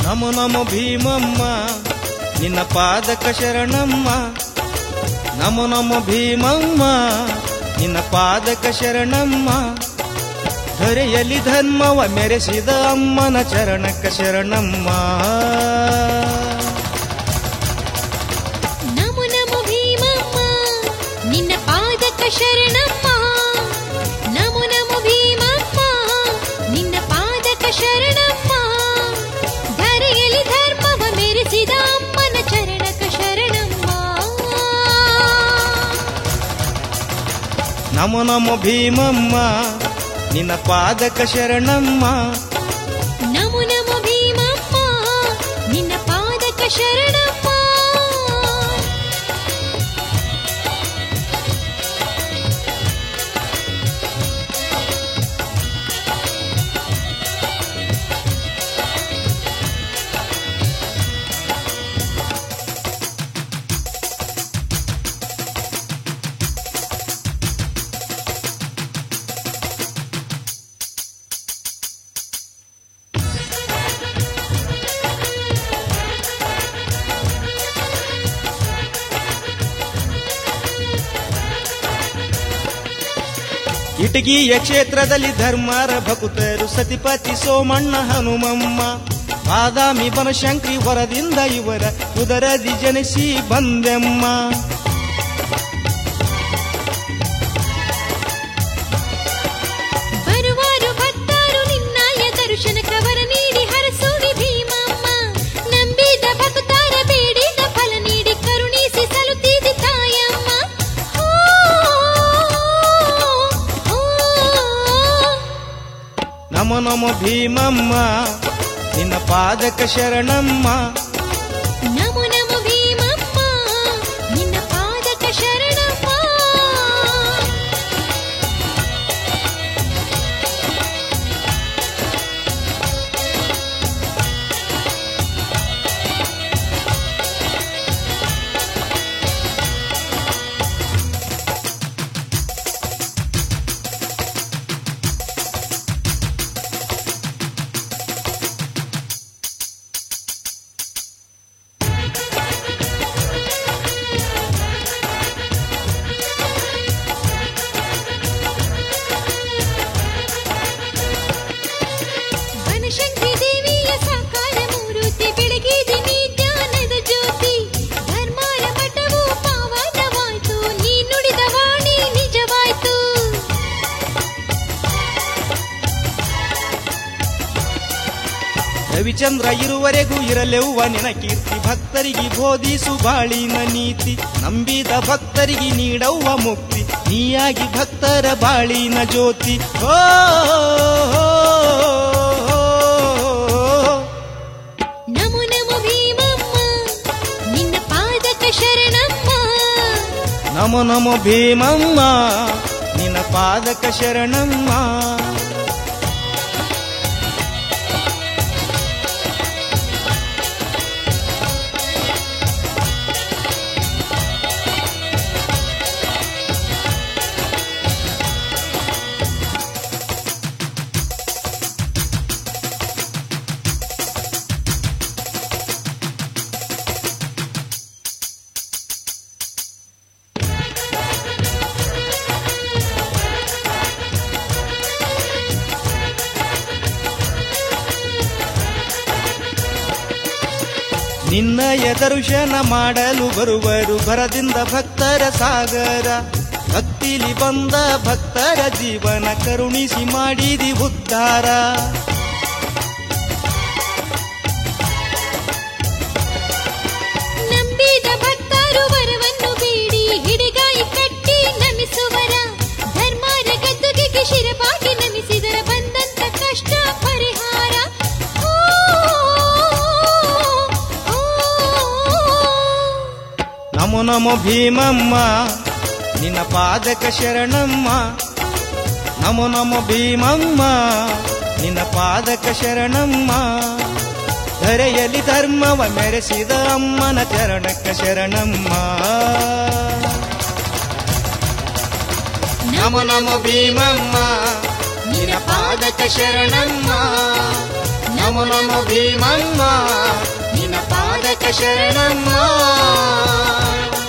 ನಮೋ ನಮೋ ಭೀಮಮ್ಮ ನಿನ್ನ ಪಾದಕ ಶರಣಮ್ಮ ನಮೋ ನಮೋ ಭೀಮಮ್ಮ ನಿನ್ನ ಪಾದಕ ಶರಣಮ್ಮ ಧರೆಯಲ್ಲಿ ಧರ್ಮವ ಮೆರೆಸಿದ ಅಮ್ಮನ ಚರಣಕ್ಕ ಶರಣಮ್ಮ ನಮೋ ನಮೋ ಭೀಮಮ್ಮ ನಿನ್ನ ಪಾದಕ ಶರಣಮ್ಮ ನಮೋ ನಮೋ ಭೀಮಮ್ಮ ನಿನ್ನ ಪಾದಕ ಶರಣಮ್ಮ ಧರೆಯಲ್ಲಿ ಧರ್ಮವ ಮೆರೆಸಿದ ಅಮ್ಮನ ಚರಣಕ ಶರಣಮ್ಮ ನಮೋ ನಮೋ ಭೀಮಮ್ಮ ನಿನ್ನ ಪಾದಕ ಶರಣಮ್ಮ ನಮೋ ನಮೋ ಭೀಮಮ್ಮ ನಿನ್ನ ಪಾದಕ ಶರಣಮ್ಮ ಇಟಗಿಯ ಕ್ಷೇತ್ರದಲ್ಲಿ ಧರ್ಮರ ಭಕುತರು ಸತಿಪತಿ ಸೋಮಣ್ಣ ಹನುಮಮ್ಮ ಬಾದಾಮಿ ಬನಶಂಕರಿ ಹೊರದಿಂದ ಇವರ ಉದರದಿ ಜನಿಸಿ ಬಂದೆಮ್ಮ ಬರುವಾರು ಭಕ್ತರು ನಿನ್ನಾಯ ದರ್ಶನಕ ವರ ನೀಡಿ ಹರಸುವಿ ಭೀಮಮ್ಮ ನಂಬಿದ ಭಕ್ತರ ಬೇಡಿದ ಫಲ ನೀಡಿ ಕರುಣಿಸಿ ಸಲುತ್ತಿದೆ ತಾಯಮ್ಮ ಓ, ಓ, ಓ. ನಮೋ ನಮೋ ಭೀಮಮ್ಮ ನಿನ್ನ ಪಾದಕ ಶರಣಮ್ಮ ನಮೋ ನಮೋ ಭೀಮಮ್ಮ ನಿನ್ನ ಪಾದಕ ಶರಣಮ್ಮ ಬನಶಂಕರಿ ದೇವಿಯ ಸಾಕಾರ ಮೂರುತಿ ಬೆಳಗಿದೆ ನೀ ಜ್ಞಾನದ ಜ್ಯೋತಿ ಧರ್ಮಾರ ಮಠವು ಪಾವನವಾಯ್ತು ನೀ ನುಡಿದ ವಾಣಿ ನಿಜವಾಯ್ತು ರವಿಚಂದ್ರ ಇರುವರೆಗೂ ಇರಲೆವ್ವ ನಿನ ಕೀರ್ತಿ ಭಕ್ತರಿಗೆ ಬೋಧಿಸು ಬಾಳಿನ ನೀತಿ ನಂಬಿದ ಭಕ್ತರಿಗೆ ನೀಡವ್ವ ಮುಕ್ತಿ ನೀಯಾಗಿ ಭಕ್ತರ ಬಾಳಿನ ಜ್ಯೋತಿ ಓ ನಮೋ ನಮೋ ಭೀಮಮ್ಮ ನಿನ್ನ ಪಾದಕ ಶರಣಮ್ಮ ನಮೋ ನಮೋ ಭೀಮಮ್ಮ ನಿನ್ನ ಪಾದಕ ಶರಣಮ್ಮ ನಿನ್ನಯ ದರ್ಶನ ಮಾಡಲು ಬರುವರು ಭರದಿಂದ ಭಕ್ತರ ಸಾಗರ ಭಕ್ತಿಲಿ ಬಂದ ಭಕ್ತರ ಜೀವನ ಕರುಣಿಸಿ ಮಾಡಿದಿ ಉದ್ಧಾರ ನಂಬಿದ ಭಕ್ತರು ವರವನ್ನು ಬೇಡಿ ಹಿಡಿಗಾಯಿ ಕಟ್ಟಿ ನಮಿಸುವರ ಧರ್ಮಾರ ಗದ್ದುಗೆಗೆ ಶಿರಬಾಗಿ ನಮಿಸಿದರ ಬಂದಂತ ಕಷ್ಟ ಪರಿಹಾರ ಓ, ಓ, ನಮೋ ನಮೋ ಭೀಮಮ್ಮ ನಿನ್ನ ಪಾದಕ ಶರಣಮ್ಮ ನಮೋ ನಮೋ ಭೀಮಮ್ಮ ನಿನ್ನ ಪಾದಕ ಶರಣಮ್ಮ ಧರೆಯಲ್ಲಿ ಧರ್ಮವ ಮೆರೆಸಿದ ಅಮ್ಮನ ಚರಣಕ್ಕ ಶರಣಮ್ಮ ನಮೋ ನಮೋ ಭೀಮಮ್ಮ ನಿನ ಪಾದಕ ಶರಣಮ್ಮ ನಮೋ ನಮೋ ಭೀಮಮ್ಮ ನಿನ ಪಾದಕ ಶರಣಮ್ಮ